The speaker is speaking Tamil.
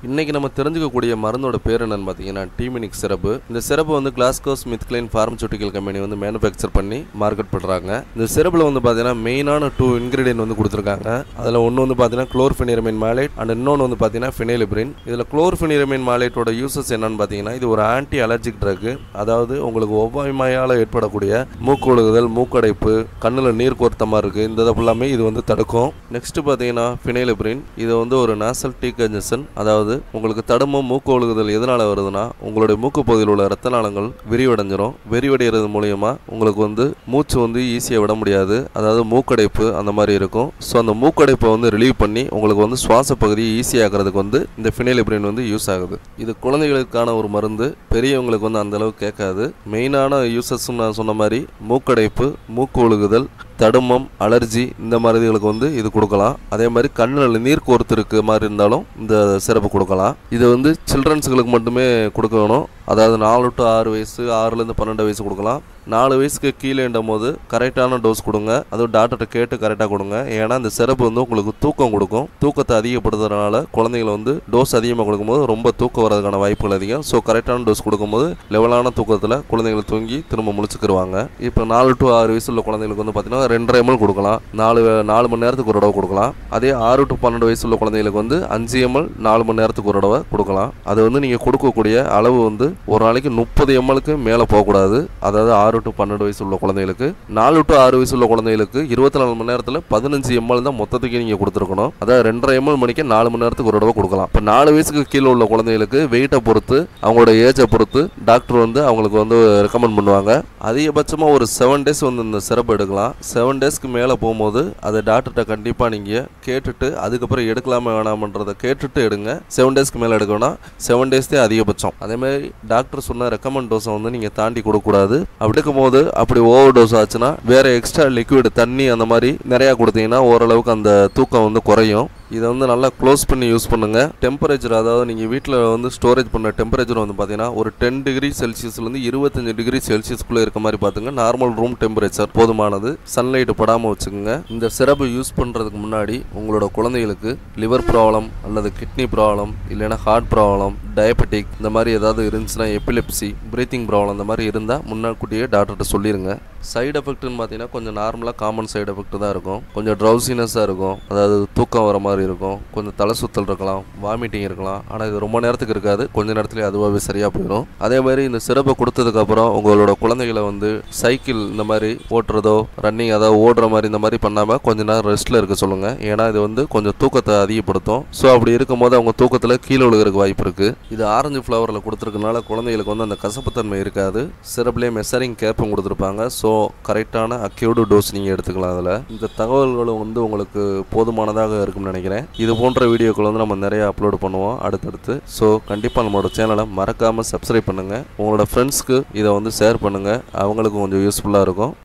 இன்னைக்கு நம்ம தெரிஞ்சுக்கக்கூடிய மருந்தோட பேர் என்னன்னு பார்த்தீங்கன்னா டீமினிக் சிறப்பு இந்த சிறப்பு வந்து Glaxo Smith Kline pharmaceutical company வந்து மேனுஃபேக்சர் பண்ணி மார்க்கெட் பண்ணுறாங்க இந்த சிறப்பில் வந்து பார்த்தீங்கன்னா மெயினான டூ இன்கிரீடியன்ட் வந்து கொடுத்துருக்காங்க அதில் ஒன்று வந்து பார்த்தீங்கன்னா குளோர்ஃபினிரமின் மாலேட் அண்ட் இன்னொன்று வந்து பார்த்தீங்கன்னா ஃபினைலிபிரின் இதில் குளோர்ஃபினிரமின் மாலேட்டோட யூசஸ் என்னன்னு பார்த்தீங்கன்னா இது ஒரு ஆன்டி அலர்ஜிக் ட்ரக் அதாவது உங்களுக்கு ஒவ்வாய்மையால் ஏற்படக்கூடிய மூக்கொழுகுதல் மூக்கடைப்பு கண்ணில் நீர் கோர்த்த மாதிரி இருக்குது இந்த இது ஃபுல்லாமே இது வந்து தடுக்கும் நெக்ஸ்ட் பார்த்தீங்கன்னா ஃபினைலிபிரின் இது வந்து ஒரு நேசல் டீ கன்ஜெஷன் அதாவது உங்களுக்கு தடுமம் மூக்கு ஒழுகுதல் எதனால் வருதுன்னா உங்களுடைய மூக்கு பகுதியில் உள்ள ரத்த நாளங்கள் விரிவடைஞ்சிரும் விரிவடைகிறது மூலியமா உங்களுக்கு வந்து மூச்சு வந்து ஈஸியாக விட முடியாது அதாவது மூக்கடைப்பு அந்த மாதிரி இருக்கும் ஸோ அந்த மூக்கடைப்பை வந்து ரிலீவ் பண்ணி உங்களுக்கு வந்து சுவாச பகுதியை ஈஸியாகிறதுக்கு வந்து இந்த ஃபினைலிபிரின் வந்து யூஸ் ஆகுது இது குழந்தைகளுக்கான ஒரு மருந்து பெரியவங்களுக்கு வந்து அந்த அளவுக்கு கேட்காது மெயினான யூசஸ் நான் சொன்ன மாதிரி மூக்கடைப்பு மூக்கு ஒழுகுதல் தடுமம் அலர்ஜி இந்த மாதிரி இதுகளுக்கு வந்து இது கொடுக்கலாம் அதே மாதிரி கண்ணில் நீர் கோர்த்து இருக்க மாதிரி இருந்தாலும் இந்த சிறப்பு கொடுக்கலாம் இது வந்து சில்ட்ரன்ஸுகளுக்கு மட்டுமே கொடுக்கணும் அதாவது நாலு டு ஆறு வயசு ஆறுலேருந்து பன்னெண்டு வயசு கொடுக்கலாம் நாலு வயசுக்கு கீழேண்டும் போது கரெக்டான டோஸ் கொடுங்க அதுவும் டாக்டர்கிட்ட கேட்டு கரெக்டாக கொடுங்க ஏன்னா இந்த சிறப்பு வந்து உங்களுக்கு தூக்கம் கொடுக்கும் தூக்கத்தை அதிகப்படுத்துறதுனால குழந்தைங்களை வந்து டோஸ் அதிகமாக கொடுக்கும்போது ரொம்ப தூக்கம் வரதுக்கான வாய்ப்புகள் அதிகம் ஸோ கரெக்டான டோஸ் கொடுக்கும்போது லெவலான தூக்கத்தில் குழந்தைங்களை தூங்கி திரும்ப முழிச்சுக்கிருவாங்க இப்போ நாலு டு ஆறு வயசு உள்ள குழந்தைங்களுக்கு வந்து பார்த்தீங்கன்னா ரெண்டரை எம்எல் கொடுக்கலாம் நாலு நாலு மணி நேரத்துக்கு ஒரு தடவை கொடுக்கலாம் அதே ஆறு டு பன்னெண்டு வயசு உள்ள குழந்தைங்களுக்கு வந்து அஞ்சு எம்எல் நாலு மணி நேரத்துக்கு ஒரு தடவை கொடுக்கலாம் அது வந்து நீங்கள் கொடுக்கக்கூடிய அளவு வந்து ஒரு நாளைக்கு முப்பது எம்எல்க்கு மேலே போகக்கூடாது அதாவது ஆறு டு பன்னெண்டு வயசு உள்ள குழந்தைகளுக்கு நாலு டு ஆறு வயசு உள்ள குழந்தைகளுக்கு இருபத்தி நாலு மணி நேரத்தில் பதினஞ்சு எம்எல் தான் மொத்தத்துக்கு நீங்கள் கொடுத்துருக்கணும் அதாவது ரெண்டரை எம்எல் மணிக்கு நாலு மணி நேரத்துக்கு ஒரு தடவை கொடுக்கலாம் இப்போ நாலு வயசுக்கு கீழே உள்ள குழந்தைகளுக்கு வெயிட்டை பொறுத்து அவங்களோட ஏஜை பொறுத்து டாக்டர் வந்து அவங்களுக்கு வந்து ரெக்கமெண்ட் பண்ணுவாங்க அதிகபட்சமாக ஒரு செவன் டேஸ் வந்து இந்த சிறப்பு எடுக்கலாம் செவன் டேஸ்க்கு மேலே போகும்போது அதை டாக்டர்கிட்ட கண்டிப்பாக நீங்கள் கேட்டுட்டு அதுக்கப்புறம் எடுக்கலாமா வேணாமன்றதை கேட்டுட்டு எடுங்க செவன் டேஸ்க்கு மேலே எடுக்கணும் செவன் டேஸ் தான் அதிகபட்சம் அதே மாதிரி டாக்டர் சொன்ன ரெக்கமெண்ட் டோஸை வந்து நீங்கள் தாண்டி கொடுக்கக்கூடாது அப்படி இருக்கும்போது அப்படி ஓவர் டோஸ் ஆச்சுன்னா வேற எக்ஸ்ட்ரா லிக்விட் தண்ணி அந்த மாதிரி நிறையா கொடுத்தீங்கன்னா ஓரளவுக்கு அந்த தூக்கம் வந்து குறையும் இதை வந்து நல்லா க்ளோஸ் பண்ணி யூஸ் பண்ணுங்க டெம்பரேச்சர் அதாவது நீங்கள் வீட்டில் வந்து ஸ்டோரேஜ் பண்ண டெம்பரேச்சர் வந்து பார்த்தீங்கன்னா ஒரு டென் டிகிரி செல்சியஸ்லேருந்து இருபத்தஞ்சு டிகிரி செல்சியஸ்க்குள்ளே இருக்க மாதிரி பார்த்துங்க நார்மல் ரூம் டெம்பரேச்சர் போதுமானது சன்லைட் படாமல் வச்சுக்கோங்க இந்த சிறப்பு யூஸ் பண்ணுறதுக்கு முன்னாடி உங்களோட குழந்தைகளுக்கு லிவர் ப்ராப்ளம் அல்லது கிட்னி ப்ராப்ளம் இல்லைன்னா ஹார்ட் ப்ராப்ளம் டயபெட்டிக் இந்த மாதிரி ஏதாவது இருந்துச்சுன்னா எபிலிப்சி பிரீத்திங் ப்ராப்ளம் இந்த மாதிரி இருந்தால் முன்னாடியே டாக்டர்கிட்ட சொல்லிடுங்க சைடு எஃபெக்ட்னு பார்த்தீங்கன்னா கொஞ்சம் நார்மலாக காமன் சைடு எஃபெக்ட் தான் இருக்கும் கொஞ்சம் ட்ரௌசினஸாக இருக்கும் அதாவது தூக்கம் வர மாதிரி இருக்கும் கொஞ்சம் தலை சுத்தல் இருக்கலாம் வாமிட்டிங் இருக்கலாம் ஆனால் இது ரொம்ப நேரத்துக்கு இருக்காது கொஞ்ச நேரத்துலேயே அதுவாகவே சரியாக போயிடும் அதே மாதிரி இந்த சிறப்பை கொடுத்ததுக்கப்புறம் உங்களோட குழந்தைகளை வந்து சைக்கிள் இந்த மாதிரி ஓட்டுறதோ ரன்னிங் அதாவது ஓடுற மாதிரி இந்த மாதிரி பண்ணாமல் கொஞ்ச நேரம் ரெஸ்ட்டில் இருக்க சொல்லுங்கள் ஏன்னா இது வந்து கொஞ்சம் தூக்கத்தை அதிகப்படுத்தும் ஸோ அப்படி இருக்கும்போது அவங்க தூக்கத்தில் கீழே விழுகிறதுக்கு வாய்ப்பு இருக்குது இது ஆரஞ்சு ஃப்ளவரில் கொடுத்துருக்கனால குழந்தைகளுக்கு வந்து அந்த கசப்புத்தன்மை இருக்காது சிறப்புலேயே மெசரிங் கேப்பும் கொடுத்துருப்பாங்க ஸோ கரெக்டான அக்யூர்டு டோஸ் நீங்கள் எடுத்துக்கலாம் அதில் இந்த தகவல்களும் வந்து உங்களுக்கு போதுமானதாக இருக்கும்னு நினைக்கிறேன் இது போன்ற வீடியோக்கள் வந்து நம்ம நிறைய அப்லோட் பண்ணுவோம் அடுத்தடுத்து ஸோ கண்டிப்பாக நம்மளோட சேனலை மறக்காமல் சப்ஸ்கிரைப் பண்ணுங்கள் உங்களோட ஃப்ரெண்ட்ஸ்க்கு இதை வந்து ஷேர் பண்ணுங்கள் அவங்களுக்கும் கொஞ்சம் யூஸ்ஃபுல்லாக இருக்கும்